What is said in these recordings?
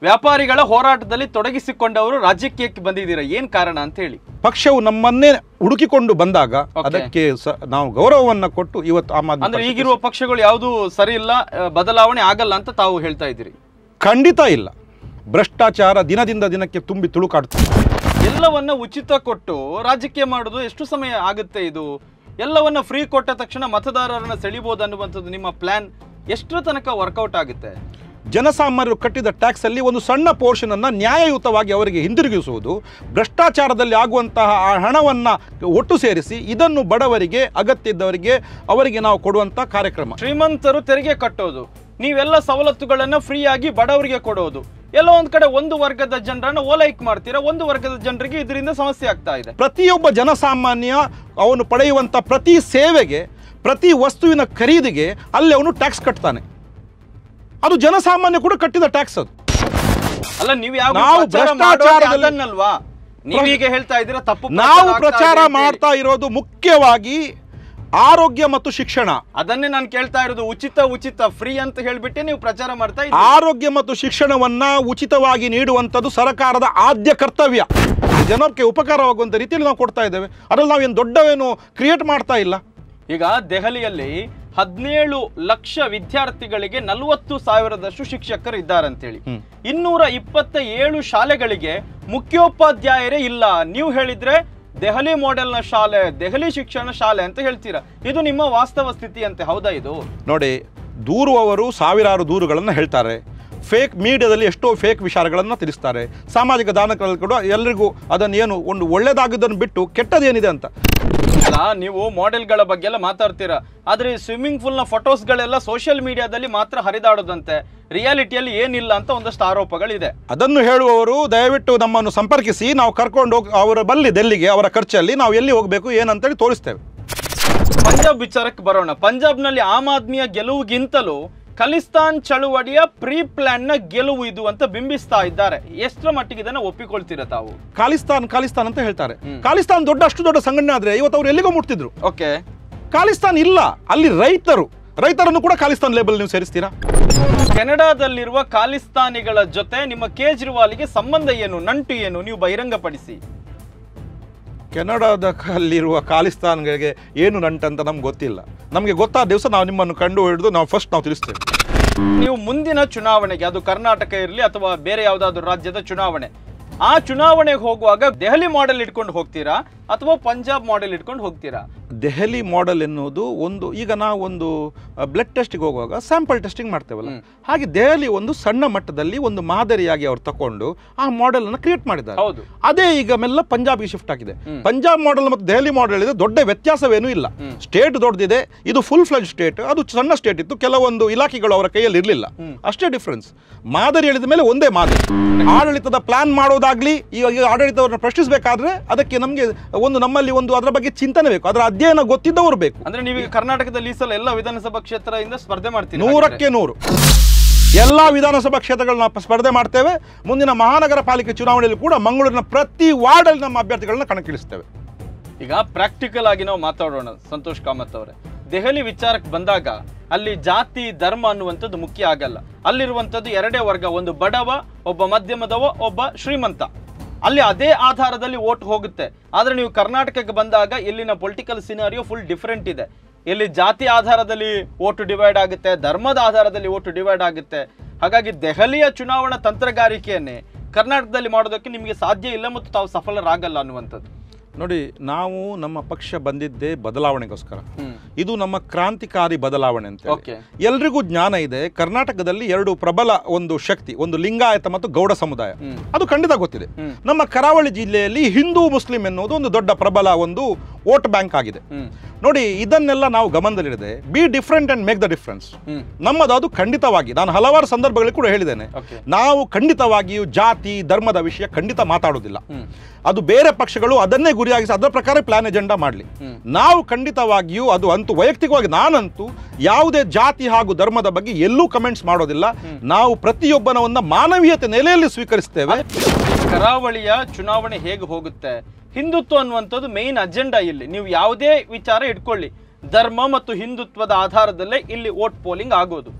ವ್ಯಾಪಾರಿಗಳ ಹೋರಾಟದಲ್ಲಿ ತೊಡಗಿಸಿಕೊಂಡವರು ರಾಜಕೀಯಕ್ಕೆ ಬಂದಿದ್ದೀರಾ ಏನ್ ಕಾರಣ ಅಂತ ಹೇಳಿ ಪಕ್ಷವು ನಮ್ಮನ್ನೇ ಹುಡುಕಿಕೊಂಡು ಬಂದಾಗ Okay. ಅದಕ್ಕೆ ಸ- ನಾವು ಗೌರವವನ್ನ ಕೊಟ್ಟು ಇವತ್ತು ಆಮ್ ಆದ್ಮಿ ಅಂದ್ರೆ ಪಕ್ಷಕ್ಕೆ ಈಗಿರುವ ಪಕ್ಷಗಳು ಯಾವುದು ಸರಿ ಇಲ್ಲ ಆ, ಬದಲಾವಣೆ ಆಗಲ್ಲ ಅಂತ ತಾವು ಹೇಳ್ತಾ ಇದ್ದೀರಿ ಖಂಡಿತ ಇಲ್ಲ ಭ್ರಷ್ಟಾಚಾರ ದಿನದಿಂದ ದಿನಕ್ಕೆ ತುಂಬಿ ತುಳುಕಾಡ್ತದೆ ಎಲ್ಲವನ್ನ ಉಚಿತ ಕೊಟ್ಟು ರಾಜಕೀಯ ಮಾಡೋದು ಎಷ್ಟು ಸಮಯ ಆಗುತ್ತೆ ಇದು ಎಲ್ಲವನ್ನ ಫ್ರೀ ಕೊಟ್ಟ ತಕ್ಷಣ ಮತದಾರರನ್ನ ಸೆಳಿಬಹುದು ಅನ್ನುವಂಥದ್ದು ನಿಮ್ಮ ಪ್ಲಾನ್ ಎಷ್ಟರ ತನಕ ವರ್ಕೌಟ್ ಆಗುತ್ತೆ ಜನಸಾಮಾನ್ಯರು ಕಟ್ಟಿದ ಟ್ಯಾಕ್ಸ್ ಅಲ್ಲಿ ಒಂದು ಸಣ್ಣ ಪೋರ್ಷನ್ ಅನ್ನ ನ್ಯಾಯಯುತವಾಗಿ ಅವರಿಗೆ ಹಿಂದಿರುಗಿಸುವುದು ಭ್ರಷ್ಟಾಚಾರದಲ್ಲಿ ಆಗುವಂತಹ ಆ ಹಣವನ್ನ ಒಟ್ಟು ಸೇರಿಸಿ ಇದನ್ನು ಬಡವರಿಗೆ ಅಗತ್ಯ ಇದ್ದವರಿಗೆ ಅವರಿಗೆ ನಾವು ಕೊಡುವಂತ ಕಾರ್ಯಕ್ರಮ ಶ್ರೀಮಂತರು ತೆರಿಗೆ ಕಟ್ಟೋದು ನೀವೆಲ್ಲ ಸವಲತ್ತುಗಳನ್ನ ಫ್ರೀ ಆಗಿ ಬಡವರಿಗೆ ಕೊಡೋದು ಎಲ್ಲ ಒಂದ್ ಕಡೆ ಒಂದು ವರ್ಗದ ಜನರನ್ನ ಓಲೈಕ್ ಮಾಡ್ತೀರಾ ಒಂದು ವರ್ಗದ ಜನರಿಗೆ ಇದರಿಂದ ಸಮಸ್ಯೆ ಆಗ್ತಾ ಇದೆ ಪ್ರತಿಯೊಬ್ಬ ಜನಸಾಮಾನ್ಯ ಅವನು ಪಡೆಯುವಂಥ ಪ್ರತಿ ಸೇವೆಗೆ ಪ್ರತಿ ವಸ್ತುವಿನ ಖರೀದಿಗೆ ಅಲ್ಲಿ ಅವನು ಟ್ಯಾಕ್ಸ್ ಕಟ್ತಾನೆ ಅದು ಜನಸಾಮಾನ್ಯ ಕೂಡ ಕಟ್ಟಿದ ಟ್ಯಾಕ್ಸ್ ಅದು ಅಲ್ಲ ನೀವು ಯಾವ ನಾವು ಪ್ರಚಾರ ಮಾಡೋದೇ ಭ್ರಷ್ಟಾಚಾರದಲ್ಲಿ- ಅದನ್ನಲ್ವಾ ನೀವೀಗ ಹೇಳ್ತಾ ಇದ್ದೀರಾ ತಪ್ಪು ನಾವು ಆಗ್ತಾ ಪ್ರಚಾರ ಇದೆ ಅಂತ ಹೇಳಿ. ಮಾಡ್ತಾ ಇರೋದು ಮುಖ್ಯವಾಗಿ ಆರೋಗ್ಯ ಮತ್ತು ಶಿಕ್ಷಣ ಅದನ್ನೇ ನಾನು ಕೇಳ್ತಾ ಇರೋದು ಉಚಿತ ಉಚಿತ ಫ್ರೀ ಅಂತ ಹೇಳ್ಬಿಟ್ಟೆ ನೀವು ಪ್ರಚಾರ ಮಾಡ್ತಾ ಇದ್ದೀರಿ ಆರೋಗ್ಯ ಮತ್ತು ಶಿಕ್ಷಣವನ್ನ ಉಚಿತವಾಗಿ ನೀಡುವಂಥದ್ದು ಸರ್ಕಾರದ ಆದ್ಯ ಕರ್ತವ್ಯ ಜನಕ್ಕೆ ಉಪಕಾರವಾಗುವಂಥ ರೀತಿಯಲ್ಲಿ ನಾವು ಕೊಡ್ತಾ ಇದ್ದೇವೆ ಅದ್ರಲ್ಲಿ ನಾವೇನು ದೊಡ್ಡವೇನು ಕ್ರಿಯೇಟ್ ಮಾಡ್ತಾ ಇಲ್ಲ ಈಗ ದೆಹಲಿಯಲ್ಲಿ ಹದಿನೇಳು ಲಕ್ಷ ವಿದ್ಯಾರ್ಥಿಗಳಿಗೆ ನಲವತ್ತು ಸಾವಿರದಷ್ಟು ಶಿಕ್ಷಕರು ಇದ್ದಾರೆ ಅಂತೇಳಿ ಹ್ಮ್. ಇನ್ನೂರ ಇಪ್ಪತ್ತ ಏಳು ಶಾಲೆಗಳಿಗೆ ಮುಖ್ಯೋಪಾಧ್ಯಾಯರೇ ಇಲ್ಲ ನೀವು ಹೇಳಿದ್ರೆ ದೆಹಲಿ ಮಾಡೆಲ್ನ ಶಾಲೆ ದೆಹಲಿ ಶಿಕ್ಷಣ ಶಾಲೆ ಅಂತ ಹೇಳ್ತೀರಾ ಇದು ನಿಮ್ಮ ವಾಸ್ತವ ಸ್ಥಿತಿ ಅಂತೆ ಹೌದಾ ಇದು ನೋಡಿ ದೂರುವವರು ಸಾವಿರಾರು ದೂರುಗಳನ್ನು ಹೇಳ್ತಾರೆ ಫೇಕ್ ಮೀಡಿಯಾದಲ್ಲಿ ಎಷ್ಟೋ ಫೇಕ್ ವಿಚಾರಗಳನ್ನು ತಿಳಿಸ್ತಾರೆ ಸಾಮಾಜಿಕ ದಾನಗಳಲ್ಲಿ ಕೂಡ ಎಲ್ಲರಿಗೂ ಅದನ್ನು ಏನು ಒಂದು ಒಳ್ಳೇದಾಗಿದ್ದನ್ನು ಬಿಟ್ಟು ಕೆಟ್ಟದೇನಿದೆ ಅಂತ ಅಲ್ಲ ನೀವು ಮಾಡೆಲ್ಗಳ ಬಗ್ಗೆ ಎಲ್ಲ ಮಾತಾಡ್ತೀರಾ ಆದ್ರೆ ಸ್ವಿಮ್ಮಿಂಗ್ ಪೂಲ್ ನ ಫೋಟೋಸ್ಗಳೆಲ್ಲ ಸೋಷಿಯಲ್ ಮೀಡಿಯಾದಲ್ಲಿ ಮಾತ್ರ ಹರಿದಾಡೋದಂತೆ ರಿಯಾಲಿಟಿಯಲ್ಲಿ ಏನಿಲ್ಲ ಅಂತ ಒಂದಷ್ಟು ಆರೋಪಗಳಿದೆ ಅದನ್ನು ಹೇಳುವವರು ದಯವಿಟ್ಟು ನಮ್ಮನ್ನು ಸಂಪರ್ಕಿಸಿ ನಾವು ಕರ್ಕೊಂಡು ಹೋಗಿ ಅವರ ಬಲ್ಲಿ ಡೆಲ್ಲಿಗೆ ಅವರ ಖರ್ಚಲ್ಲಿ ನಾವು ಎಲ್ಲಿ ಹೋಗಬೇಕು ಏನಂತೇಳಿ ತೋರಿಸ್ತೇವೆ ಪಂಜಾಬ್ ವಿಚಾರಕ್ಕೆ ಬರೋಣ ಪಂಜಾಬ್ನಲ್ಲಿ ಆಮ್ ಆದ್ಮಿಯ ಗೆಲುವಿಗಿಂತಲೂ ಖಲಿಸ್ತಾನ್ ಚಳುವಳಿಯ ಪ್ರೀ ಪ್ಲಾನ್ ನ ಗೆಲುವು ಇದು ಅಂತ ಬಿಂಬಿಸ್ತಾ ಇದ್ದಾರೆ ಎಷ್ಟರ ಮಟ್ಟಿಗೆ ಇದನ್ನ ಒಪ್ಪಿಕೊಳ್ತೀರಾ ತಾವು ಖಾಲಿಸ್ತಾನ್ ಖಾಲಿಸ್ತಾನ್ ಅಂತ ಹೇಳ್ತಾರೆ ಹ್ಮ್. ಖಾಲಿಸ್ತಾನ್ ದೊಡ್ಡ ಅಷ್ಟು ದೊಡ್ಡ ಸಂಘಟನೆ ಆದ್ರೆ ಇವತ್ತು ಅವ್ರು ಎಲ್ಲಿಗೋ ಮುಟ್ತಿದ್ರು ಓಕೆ ಖಾಲಿಸ್ತಾನ್ ಇಲ್ಲ ಅಲ್ಲಿ ರೈತರು ರೈತರನ್ನು ಕೂಡ ಖಾಲಿಸ್ತಾನ್ ಲೇಬಲ್ ನೀವು ಸೇರಿಸ್ತೀರಾ ಕೆನಡಾದಲ್ಲಿರುವ ಖಾಲಿಸ್ತಾನಿಗಳ ಜೊತೆ ನಿಮ್ಮ ಕೇಜ್ರಿವಾಲ್ಗೆ ಸಂಬಂಧ ಏನು ನಂಟು ಏನು ನೀವು ಬಹಿರಂಗಪಡಿಸಿ ಕೆನಡಾದ ಅಲ್ಲಿರುವ ಖಾಲಿಸ್ತಾನ್ಗಳಿಗೆ ಏನು ನಂಟಂತ ನಮ್ಗೆ ಗೊತ್ತಿಲ್ಲ ನಮಗೆ ಗೊತ್ತಾದ ದಿವಸ ನಾವು ನಿಮ್ಮನ್ನು ಕಂಡು ಹಿಡಿದು ನಾವು ಫಸ್ಟ್ ನಾವು ತಿಳಿಸ್ತೇವೆ ನೀವು ಮುಂದಿನ ಚುನಾವಣೆಗೆ ಅದು ಕರ್ನಾಟಕ ಇರಲಿ ಅಥವಾ ಬೇರೆ ಯಾವುದಾದ್ರೂ ರಾಜ್ಯದ ಚುನಾವಣೆ ಆ ಚುನಾವಣೆಗೆ ಹೋಗುವಾಗ ದೆಹಲಿ ಮಾಡೆಲ್ ಇಟ್ಕೊಂಡು ಹೋಗ್ತೀರಾ ಅಥವಾ ಪಂಜಾಬ್ ಮಾಡೆಲ್ ಇಟ್ಕೊಂಡು ಹೋಗ್ತೀರಾ ದೆಹಲಿ ಮಾಡೆಲ್ ಎನ್ನುವುದು ಒಂದು ಈಗ ನಾವು ಒಂದು ಬ್ಲಡ್ ಟೆಸ್ಟಿಗೆ ಹೋಗುವಾಗ ಸ್ಯಾಂಪಲ್ ಟೆಸ್ಟಿಂಗ್ ಮಾಡ್ತೇವಲ್ಲ ಹ್ಮ್. ಹಾಗೆ ದೆಹಲಿ ಒಂದು ಸಣ್ಣ ಮಟ್ಟದಲ್ಲಿ ಒಂದು ಮಾದರಿಯಾಗಿ ಅವ್ರು ತಕೊಂಡು ಆ ಮಾಡೆಲ್ ಅನ್ನು ಕ್ರಿಯೇಟ್ ಮಾಡಿದ್ದಾರೆ ಹೌದು ಅದೇ ಈಗ ಮೆಲ್ಲ ಪಂಜಾಬ್ಗೆ ಶಿಫ್ಟ್ ಆಗಿದೆ ಹ್ಮ್. ಪಂಜಾಬ್ ಮಾಡೆಲ್ ಮತ್ತು ದೆಹಲಿ ಮಾಡೆಲ್ ಇದೆ ದೊಡ್ಡ ವ್ಯತ್ಯಾಸವೇನೂ ಇಲ್ಲ ಹ್ಮ್. ಸ್ಟೇಟ್ ದೊಡ್ಡದಿದೆ ಇದು ಫುಲ್ ಫ್ಲಡ್ ಸ್ಟೇಟ್ ಅದು ಸಣ್ಣ ಸ್ಟೇಟ್ ಇತ್ತು ಕೆಲವೊಂದು ಇಲಾಖೆಗಳು ಅವರ ಕೈಯಲ್ಲಿ ಇರಲಿಲ್ಲ ಹ್ಮ್. ಅಷ್ಟೇ ಡಿಫ್ರೆನ್ಸ್ ಮಾದರಿ ಹೇಳಿದ ಮೇಲೆ ಒಂದೇ ಮಾದರಿ ಆಡಳಿತದ ಪ್ಲಾನ್ ಮಾಡೋದಾಗ್ಲಿ ಈಗ ಈಗ ಆಡಳಿತವನ್ನು ಪ್ರಶ್ನಿಸಬೇಕಾದ್ರೆ ಅದಕ್ಕೆ ನಮಗೆ ಒಂದು ನಮ್ಮಲ್ಲಿ ಒಂದು ಅದರ ಬಗ್ಗೆ ಚಿಂತನೆ ಬೇಕು ಅದರ ಅಧ್ಯಯನ ಗೊತ್ತಿದ್ದವರು ಬೇಕು ಅಂದ್ರೆ ನೀವೀಗ ಕರ್ನಾಟಕದಲ್ಲಿ ಈ ಸಲ ಎಲ್ಲ ವಿಧಾನಸಭಾ ಕ್ಷೇತ್ರದಿಂದ ಸ್ಪರ್ಧೆ ಮಾಡ್ತೀರಿ ನೂರಕ್ಕೆ ನೂರು ಎಲ್ಲಾ ವಿಧಾನಸಭಾ ಕ್ಷೇತ್ರಗಳನ್ನ ಪ- ಸ್ಪರ್ಧೆ ಮಾಡ್ತೇವೆ ಮುಂದಿನ ಮಹಾನಗರ ಪಾಲಿಕೆ ಚುನಾವಣೆಯಲ್ಲಿ ಕೂಡ ಮಂಗಳೂರಿನ ಪ್ರತಿ ವಾರ್ಡಲ್ಲಿ ನಮ್ಮ ಅಭ್ಯರ್ಥಿಗಳನ್ನ ಕಣಕ್ಕಿಳಿಸ್ತೇವೆ ಈಗ ಪ್ರಾಕ್ಟಿಕಲ್ ಆಗಿ ನಾವು ಮಾತಾಡೋಣ ಸಂತೋಷ್ ಕಾಮತ್ ಅವರೇ ದೆಹಲಿ ವಿಚಾರಕ್ಕೆ ಬಂದಾಗ ಅಲ್ಲಿ ಜಾತಿ ಧರ್ಮ ಅನ್ನುವಂಥದ್ದು ಮುಖ್ಯ ಆಗಲ್ಲ ಅಲ್ಲಿರುವಂಥದ್ದು ಎರಡೇ ವರ್ಗ ಒಂದು ಬಡವ ಒಬ್ಬ ಮಧ್ಯಮದವ ಒಬ್ಬ ಶ್ರೀಮಂತ ಅಲ್ಲಿ ಅದೇ ಆಧಾರದಲ್ಲಿ ಓಟ್ ಹೋಗುತ್ತೆ ಆದ್ರೆ ನೀವು ಕರ್ನಾಟಕಕ್ಕೆ ಬಂದಾಗ ಇಲ್ಲಿನ ಪೊಲಿಟಿಕಲ್ ಸಿನಾರಿಯೋ ಫುಲ್ ಡಿಫ್ರೆಂಟ್ ಇದೆ ಇಲ್ಲಿ ಜಾತಿ ಆಧಾರದಲ್ಲಿ ಓಟು ಡಿವೈಡ್ ಆಗುತ್ತೆ ಧರ್ಮದ ಆಧಾರದಲ್ಲಿ ಓಟು ಡಿವೈಡ್ ಆಗುತ್ತೆ ಹಾಗಾಗಿ ದೆಹಲಿಯ ಚುನಾವಣಾ ತಂತ್ರಗಾರಿಕೆಯನ್ನೇ ಕರ್ನಾಟಕದಲ್ಲಿ ಮಾಡೋದಕ್ಕೆ ನಿಮಗೆ ಸಾಧ್ಯ ಇಲ್ಲ ಮತ್ತು ತಾವು ಸಫಲರಾಗಲ್ಲ ಅನ್ನುವಂಥದ್ದು ನೋಡಿ ನಾವು ನಮ್ಮ ಪಕ್ಷ ಬಂದಿದ್ದೇ ಬದಲಾವಣೆಗೋಸ್ಕರ ಹ್ಮ್ ಇದು ನಮ್ಮ ಕ್ರಾಂತಿಕಾರಿ ಬದಲಾವಣೆ ಅಂತ ಹೇಳಿ. ಓಕೆ ಎಲ್ರಿಗೂ ಜ್ಞಾನ ಇದೆ ಕರ್ನಾಟಕದಲ್ಲಿ ಎರಡು ಪ್ರಬಲ ಒಂದು ಶಕ್ತಿ ಒಂದು ಲಿಂಗಾಯತ ಮತ್ತು ಗೌಡ ಸಮುದಾಯ ಹ್ಮ್ ಅದು ಖಂಡಿತ ಗೊತ್ತಿದೆ ಹ್ಮ್ ನಮ್ಮ ಕರಾವಳಿ ಜಿಲ್ಲೆಯಲ್ಲಿ ಹಿಂದೂ ಮುಸ್ಲಿಂ ಎನ್ನುವುದು ಒಂದು ದೊಡ್ಡ ಪ್ರಬಲ ಒಂದು ವೋಟ್ ಬ್ಯಾಂಕ್ ಆಗಿದೆ ಹ್ಮ್ ನೋಡಿ ಇದನ್ನೆಲ್ಲ ನಾವು ಗಮನದಲ್ಲಿಡದೆ be different and make the difference hmm ನಮ್ಮದು ಅದು ಖಂಡಿತವಾಗಿ ನಾನು ಹಲವಾರು ಸಂದರ್ಭಗಳಲ್ಲಿ ಕೂಡ ಹೇಳಿದ್ದೇನೆ ಓಕೆ ನಾವು ಖಂಡಿತವಾಗಿಯೂ ಜಾತಿ ಧರ್ಮದ ವಿಷಯ ಖಂಡಿತ ಮಾತಾಡೋದಿಲ್ಲ ಹ್ಮ್ ಅದು ಬೇರೆ ಪಕ್ಷಗಳು ಅದನ್ನೇ ಗುರಿಯಾಗಿಸಿ ಅದರ ಪ್ರಕಾರ ಪ್ಲಾನ್ ಎಜೆಂಡಾ ಮಾಡಲಿ ಹ್ಮ್ ನಾವು ಖಂಡಿತವಾಗಿಯೂ ಅದು ಅಂತೂ ವೈಯಕ್ತಿಕವಾಗಿ ನಾನಂತೂ ಯಾವುದೇ ಜಾತಿ ಹಾಗೂ ಧರ್ಮದ ಬಗ್ಗೆ ಎಲ್ಲೂ ಕಮೆಂಟ್ಸ್ ಮಾಡೋದಿಲ್ಲ ನಾವು ಪ್ರತಿಯೊಬ್ಬನವನ್ನ ಮಾನವೀಯತೆ ನೆಲೆಯಲ್ಲಿ ಸ್ವೀಕರಿಸ್ತೇವೆ ಈ ಕರಾವಳಿಯ ಚುನಾವಣೆ ಹೇಗೆ ಹೋಗುತ್ತೆ ಹಿಂದುತ್ವ ಅನ್ನುವಂಥದ್ದು ಮೇನ್ ಅಜೆಂಡಾ ಇಲ್ಲಿ ನೀವು ಯಾವುದೇ ವಿಚಾರ ಇಟ್ಕೊಳ್ಳಿ ಧರ್ಮ ಮತ್ತು ಹಿಂದುತ್ವದ ಆಧಾರದಲ್ಲೇ ಇಲ್ಲಿ ವೋಟ್ ಪೋಲಿಂಗ್ ಆಗೋದು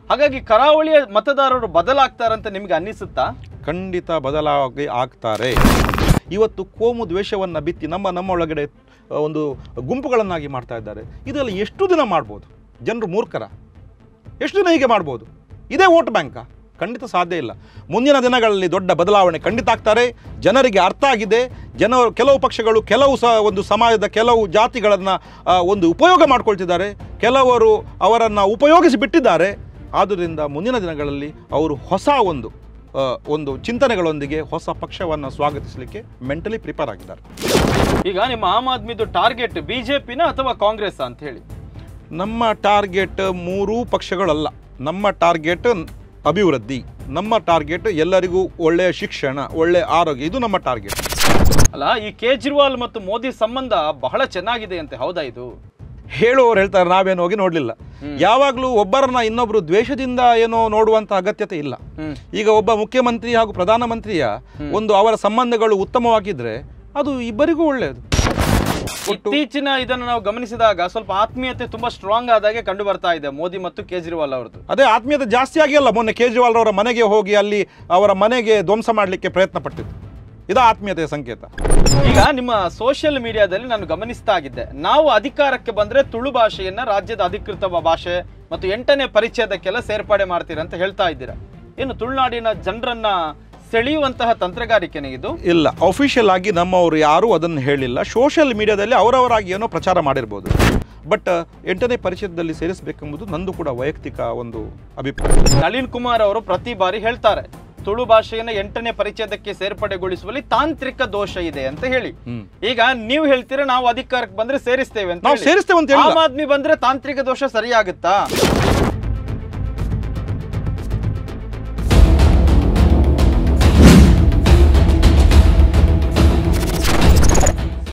ಹಾಗಾಗಿ ಕರಾವಳಿಯ ಮತದಾರರು ಬದಲಾಗ್ತಾರಂತ ನಿಮ್ಗೆ ಅನ್ನಿಸುತ್ತಾ ಖಂಡಿತ ಬದಲಾಗಿ ಆಗ್ತಾರೆ ಇವತ್ತು ಕೋಮು ದ್ವೇಷವನ್ನು ಬಿತ್ತಿ ನಮ್ಮ ನಮ್ಮೊಳಗಡೆ ಆ, ಒಂದು ಗುಂಪುಗಳನ್ನಾಗಿ ಮಾಡ್ತಾ ಇದ್ದಾರೆ ಇದೆಲ್ಲ ಎಷ್ಟು ದಿನ ಮಾಡ್ಬೋದು ಜನರು ಮೂರ್ಖರ ಎಷ್ಟು ದಿನ ಹೀಗೆ ಮಾಡ್ಬೋದು ಇದೇ ವೋಟ್ ಬ್ಯಾಂಕಾ ಖಂಡಿತ ಸಾಧ್ಯ ಇಲ್ಲ ಮುಂದಿನ ದಿನಗಳಲ್ಲಿ ದೊಡ್ಡ ಬದಲಾವಣೆ ಖಂಡಿತ ಆಗ್ತಾರೆ ಜನರಿಗೆ ಅರ್ಥ ಆಗಿದೆ ಜನ ಕೆಲವು ಪಕ್ಷಗಳು ಕೆಲವು ಸ ಒಂದು ಸಮಾಜದ ಕೆಲವು ಜಾತಿಗಳನ್ನು ಒಂದು ಉಪಯೋಗ ಮಾಡ್ಕೊಳ್ತಿದ್ದಾರೆ ಕೆಲವರು ಅವರನ್ನು ಉಪಯೋಗಿಸಿ ಬಿಟ್ಟಿದ್ದಾರೆ ಆದ್ದರಿಂದ ಮುಂದಿನ ದಿನಗಳಲ್ಲಿ ಅವರು ಹೊಸ ಒಂದು ಆ, ಒಂದು ಚಿಂತನೆಗಳೊಂದಿಗೆ ಹೊಸ ಪಕ್ಷವನ್ನು ಸ್ವಾಗತಿಸಲಿಕ್ಕೆ ಮೆಂಟಲಿ ಪ್ರಿಪೇರ್ ಆಗಿದ್ದಾರೆ ಈಗ ನಿಮ್ಮ ಆಮ್ ಆದ್ಮಿದು ಟಾರ್ಗೆಟ್ ಬಿಜೆಪಿನ ಅಥವಾ ಕಾಂಗ್ರೆಸ್ ಅಂತ ಹೇಳಿ ನಮ್ಮ ಟಾರ್ಗೆಟ್ ಮೂರೂ ಪಕ್ಷಗಳಲ್ಲ ನಮ್ಮ ಟಾರ್ಗೆಟ್ ಅಭಿವೃದ್ಧಿ ನಮ್ಮ ಟಾರ್ಗೆಟ್ ಎಲ್ಲರಿಗೂ ಒಳ್ಳೆಯ ಶಿಕ್ಷಣ ಒಳ್ಳೆಯ ಆರೋಗ್ಯ ಇದು ನಮ್ಮ ಟಾರ್ಗೆಟ್ ಅಲ್ಲ ಈ ಕೇಜ್ರಿವಾಲ್ ಮತ್ತು ಮೋದಿ ಸಂಬಂಧ ಬಹಳ ಚೆನ್ನಾಗಿದೆ ಅಂತೆ ಹೌದಾ ಇದು ಹೇಳುವವರು ಹೇಳ್ತಾರೆ ನಾವೇನು ಹೋಗಿ ನೋಡಲಿಲ್ಲ ಹ್ಮ್. ಯಾವಾಗಲೂ ಒಬ್ಬರನ್ನ ಇನ್ನೊಬ್ಬರು ದ್ವೇಷದಿಂದ ಏನೋ ನೋಡುವಂಥ ಅಗತ್ಯತೆ ಇಲ್ಲ ಹ್ಮ್ ಈಗ ಒಬ್ಬ ಮುಖ್ಯಮಂತ್ರಿ ಹಾಗೂ ಪ್ರಧಾನಮಂತ್ರಿಯ ಒಂದು ಅವರ ಸಂಬಂಧಗಳು ಉತ್ತಮವಾಗಿದ್ದರೆ ಅದು ಇಬ್ಬರಿಗೂ ಒಳ್ಳೆಯದು ಇತ್ತೀಚಿನ ಇದನ್ನು ನಾವು ಗಮನಿಸಿದಾಗ ಸ್ವಲ್ಪ ಆತ್ಮೀಯತೆ ತುಂಬಾ ಸ್ಟ್ರಾಂಗ್ ಆದಾಗೆ ಕಂಡು ಬರ್ತಾ ಇದೆ ಮೋದಿ ಮತ್ತು ಕೇಜ್ರಿವಾಲ್ ಅವರದ್ದು ಅದೇ ಆತ್ಮೀಯತೆ ಜಾಸ್ತಿ ಆಗಿಲ್ಲ ಮೊನ್ನೆ ಕೇಜ್ರಿವಾಲ್ ಅವರ ಮನೆಗೆ ಹೋಗಿ ಅಲ್ಲಿ ಅವರ ಮನೆಗೆ ಧ್ವಂಸ ಮಾಡಲಿಕ್ಕೆ ಪ್ರಯತ್ನ ಪಟ್ಟಿದ್ದು ಇದು ಆತ್ಮೀಯತೆಯ ಸಂಕೇತ ಈಗ ನಿಮ್ಮ ಸೋಷಿಯಲ್ ಮೀಡಿಯಾದಲ್ಲಿ ನಾನು ಗಮನಿಸ್ತಾ ಆಗಿದ್ದೆ ನಾವು ಅಧಿಕಾರಕ್ಕೆ ಬಂದ್ರೆ ತುಳು ಭಾಷೆಯನ್ನ ರಾಜ್ಯದ ಅಧಿಕೃತ ಭಾಷೆ ಮತ್ತು ಎಂಟನೇ ಪರಿಚಯದಕ್ಕೆಲ್ಲ ಸೇರ್ಪಡೆ ಮಾಡ್ತೀರಾ ಅಂತ ಹೇಳ್ತಾ ಇದ್ದೀರಾ ಏನು ತುಳುನಾಡಿನ ಜನರನ್ನ ಸೆಳೆಯುವಂತಹ ತಂತ್ರಗಾರಿಕೆನೇ ಇದು ಇಲ್ಲ ಅಫಿಷಿಯಲ್ ಆಗಿ ನಮ್ಮವರು ಯಾರೂ ಅದನ್ನು ಹೇಳಿಲ್ಲ ಸೋಷಿಯಲ್ ಮೀಡಿಯಾದಲ್ಲಿ ಅವರವರಾಗಿ ಏನೋ ಪ್ರಚಾರ ಮಾಡಿರ್ಬೋದು ಬಟ್ ಎಂಟನೇ ಪರಿಚಯದಲ್ಲಿ ಸೇರಿಸಬೇಕೆಂಬುದು ನಂದು ಕೂಡ ವೈಯಕ್ತಿಕ ಒಂದು ಅಭಿಪ್ರಾಯ ನಳಿನ್ ಕುಮಾರ್ ಅವರು ಪ್ರತಿ ಬಾರಿ ಹೇಳ್ತಾರೆ ತುಳು ಭಾಷೆಯನ್ನ ಎಂಟನೇ ಪರಿಚಯದಕ್ಕೆ ಸೇರ್ಪಡೆಗೊಳಿಸುವಲ್ಲಿ ತಾಂತ್ರಿಕ ದೋಷ ಇದೆ ಅಂತ ಹೇಳಿ ಹ್ಮ್. ಈಗ ನೀವು ಹೇಳ್ತೀರಾ ನಾವು ಅಧಿಕಾರಕ್ಕೆ ಬಂದ್ರೆ ಸೇರಿಸ್ತೇವೆ ಅಂತ ನಾವು ಹೇಳಿ. ಸೇರಿಸ್ತೇವೆ ಅಂತ ಹೇಳಿಲ್ಲ. ಆಮ್ ಆದ್ಮಿ ಬಂದ್ರೆ ತಾಂತ್ರಿಕ ದೋಷ ಸರಿಯಾಗುತ್ತಾ